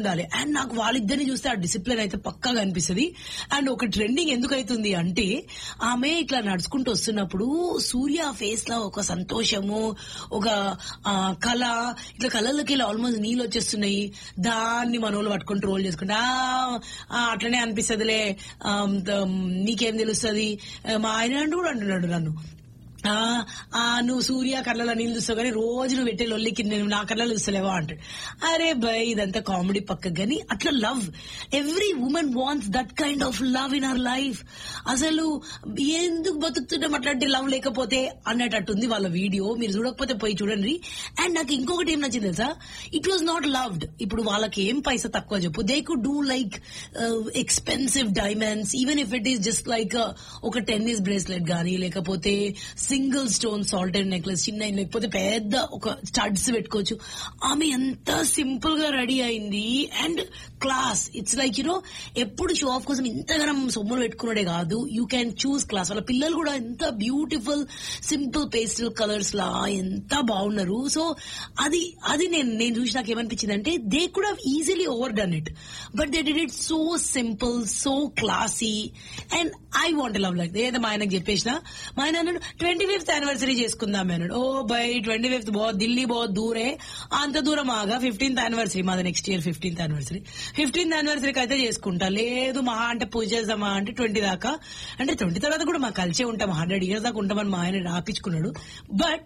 ఉండాలి అండ్ నాకు వాళ్ళిద్దరిని చూస్తే ఆ డిసిప్లిన్ అయితే పక్కాగా అనిపిస్తుంది అండ్ ఒక ట్రెండింగ్ ఎందుకు అవుతుంది అంటే ఆమె ఇట్లా నడుచుకుంటూ వస్తున్నప్పుడు సూర్య ఫేస్ లో ఒక సంతోషము ఒక ఆ, కళ ఇట్లా కళ్ళలోకి ఇలా ఆల్మోస్ట్ నీళ్ళు వచ్చేస్తున్నాయి దాన్ని మన వాళ్ళు పట్టుకొని ట్రోల్ చేసుకుంటా "ఆ, ఆ, అట్లనే అనిపిస్తుందిలే ఆ, ద- నీకేం తెలుస్తుంది మా ఆయన అంటూ కూడా అంటున్నాడు నన్ను ఆ ఆ నువ్వు సూర్య కళ్ళలో నీళ్ళు చూస్తావు కానీ రోజు నువ్వు పెట్టే లొల్లికి నేను నా కళ్ళలో చూస్తలేవా అంటాడు అరే భయ్ ఇదంతా కామెడీ పక్క కానీ అట్లా love every women wants that kind of love in our life అసలు ఎందుకు బతుకుతున్నాం అట్లాంటి లవ్ లేకపోతే అన్నట్టుంది వాళ్ళ వీడియో మీరు చూడకపోతే పోయి చూడండి అండ్ నాకు ఇంకొకటి ఏం నచ్చింది తెలుసా ఇట్ వాజ్ నాట్ లవ్డ్ ఇప్పుడు వాళ్ళకి ఏం పైసా తక్కువ చెప్పు they could do like expensive diamonds even if it is just like ఒక టెన్నిస్ బ్రేస్లెట్ గానీ లేకపోతే సింగిల్ స్టోన్ సాల్టెడ్ నెక్లెస్ చిన్న లేకపోతే పెద్ద ఒక స్టడ్స్ పెట్టుకోవచ్చు ఆమె ఎంత సింపుల్ గా రెడీ అయింది and class it's like you know ఎప్పుడు షో ఆఫ్ కోసం ఇంతగానం సొమ్ములు పెట్టుకున్నాడే కాదు యూ క్యాన్ చూస్ క్లాస్ వాళ్ళ పిల్లలు కూడా ఎంత బ్యూటిఫుల్ సింపుల్ పేస్టల్ కలర్స్ లా ఎంత బాగున్నారు సో అది అది నేను నేను చూసి నాకు ఏమనిపించింది అంటే they could have easily overdone it but they did it so simple so classy and I want love like ఏదో మా ఆయనకు చెప్పేసిన మా ఆయన అన్నాడు ట్వంటీ ఫిఫ్త్ యానివర్సరీ చేసుకుందాం అన్నాడు ఓ బై ట్వంటీ ఫిఫ్త్ బో ఢిల్లీ బో దూరే అంత దూరం ఆగా ఫిఫ్టీన్త్ యానివర్సరీ మాది next year fifteenth anniversary fifteenth యానివర్సరీకి అయితే చేసుకుంటా లేదు మహా అంటే పూజ చేద్దామా అంటే ట్వంటీ దాకా అంటే ట్వంటీ తర్వాత కూడా మా కలిసే ఉంటాం హండ్రెడ్ ఇయర్స్ దాకా ఉంటామని మా ఆయన రాపించుకున్నాడు బట్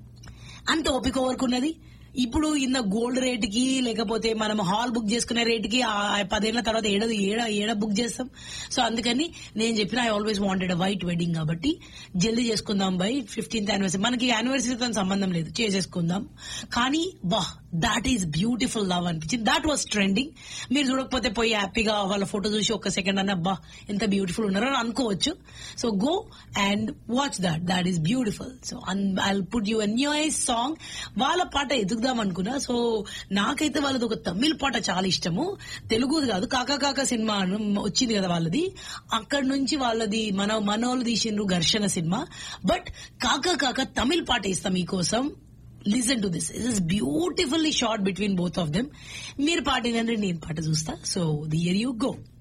అంత ఓపిక వరకున్నది ఇప్పుడు ఇన్న గోల్డ్ రేట్ కి లేకపోతే మనం హాల్ బుక్ చేసుకునే రేట్ కి ఆ పదేళ్ల తర్వాత ఏడ ఏడ ఏడ బుక్ చేస్తాం సో అందుకని నేను చెప్పిన I always wanted white wedding కాబట్టి జల్దీ చేసుకుందాం బై ఫిఫ్టీన్త్ యానివర్సరీ మనకి యానివర్సరీతో సంబంధం లేదు చేసేసుకుందాం కానీ wow that is beautiful love అనిపించింది దాట్ వాస్ ట్రెండింగ్ మీరు చూడకపోతే పోయి హ్యాపీగా వాళ్ళ ఫోటో చూసి ఒక సెకండ్ అన్న అబ్బా ఎంత బ్యూటిఫుల్ ఉన్నారో అని అనుకోవచ్చు so go and watch that that is beautiful so I put you new song వాళ్ళ పాట ఎదుగుదాం అనుకున్నా సో నాకైతే వాళ్ళది ఒక తమిళ్ పాట చాలా ఇష్టము తెలుగుది కాదు కాకా కాకా సినిమా అను- వచ్చింది కదా వాళ్ళది అక్కడ నుంచి వాళ్ళది మన మనోళ్ళు తీసిండ్రు ఘర్షణ సినిమా బట్ కాకా కాకా తమిళ్ పాట ఇస్తాం మీకోసం listen to this is beautifully short between both of them మీరు పాట వినండి నేను పాట చూస్తా so the year you go